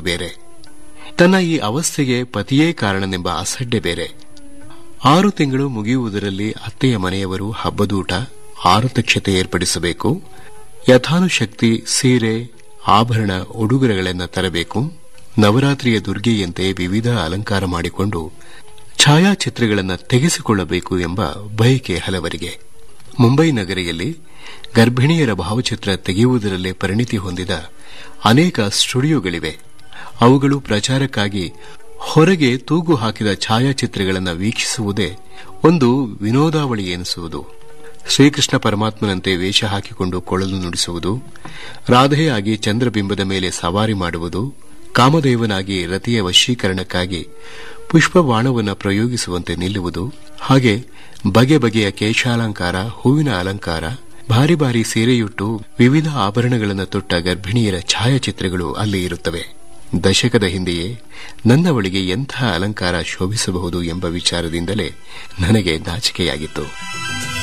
ಬೇರೆ ತನ್ನ ಈ ಅವಸ್ಥೆಗೆ ಪತಿಯೇ ಕಾರಣನೆಂಬ ಅಸಡ್ಡೆ ಬೇರೆ ಆರು ತಿಂಗಳು ಮುಗಿಯುವುದರಲ್ಲಿ ಅತ್ತೆಯ ಮನೆಯವರು ಹಬ್ಬದೂಟ ಆರತಕ್ಷತೆ ಏರ್ಪಡಿಸಬೇಕು ಯಥಾನುಶಕ್ತಿ ಸೀರೆ ಆಭರಣ ಉಡುಗೊರೆಗಳನ್ನು ತರಬೇಕು ನವರಾತ್ರಿಯ ದುರ್ಗೆಯಂತೆ ವಿವಿಧ ಅಲಂಕಾರ ಮಾಡಿಕೊಂಡು ಛಾಯಾಚಿತ್ರಗಳನ್ನು ತೆಗೆಸಿಕೊಳ್ಳಬೇಕು ಎಂಬ ಬಯಕೆ ಹಲವರಿಗೆ ಮುಂಬೈ ನಗರಿಯಲ್ಲಿ ಗರ್ಭಿಣಿಯರ ಭಾವಚಿತ್ರ ತೆಗೆಯುವುದರಲ್ಲೇ ಪರಿಣಿತಿ ಹೊಂದಿದ ಅನೇಕ ಸ್ಟುಡಿಯೋಗಳಿವೆ ಅವುಗಳು ಪ್ರಚಾರಕ್ಕಾಗಿ ಹೊರಗೆ ತೂಗು ಹಾಕಿದ ಛಾಯಾಚಿತ್ರಗಳನ್ನು ವೀಕ್ಷಿಸುವುದೇ ಒಂದು ವಿನೋದಾವಳಿ ಎನಿಸುವುದು ಶ್ರೀಕೃಷ್ಣ ಪರಮಾತ್ಮನಂತೆ ವೇಷ ಹಾಕಿಕೊಂಡು ಕೊಳಲು ನುಡಿಸುವುದು ರಾಧೆಯಾಗಿ ಚಂದ್ರಬಿಂಬದ ಮೇಲೆ ಸವಾರಿ ಮಾಡುವುದು ಕಾಮದೇವನಾಗಿ ರತಿಯ ವಶೀಕರಣಕ್ಕಾಗಿ ಪುಷ್ಪಬಾಣವನ್ನು ಪ್ರಯೋಗಿಸುವಂತೆ ನಿಲ್ಲುವುದು ಹಾಗೆ ಬಗೆ ಬಗೆಯ ಕೇಶಾಲಂಕಾರ ಹೂವಿನ ಅಲಂಕಾರ ಭಾರಿ ಭಾರಿ ಸೀರೆಯುಟ್ಟು ವಿವಿಧ ಆಭರಣಗಳನ್ನು ತೊಟ್ಟ ಗರ್ಭಿಣಿಯರ ಛಾಯಾಚಿತ್ರಗಳು ಅಲ್ಲಿ ಇರುತ್ತವೆ ದಶಕದ ಹಿಂದೆಯೇ ನನ್ನ ಬಳಿಗೆ ಎಂಥ ಅಲಂಕಾರ ಶೋಭಿಸಬಹುದು ಎಂಬ ವಿಚಾರದಿಂದಲೇ ನನಗೆ ನಾಚಿಕೆಯಾಗಿತ್ತು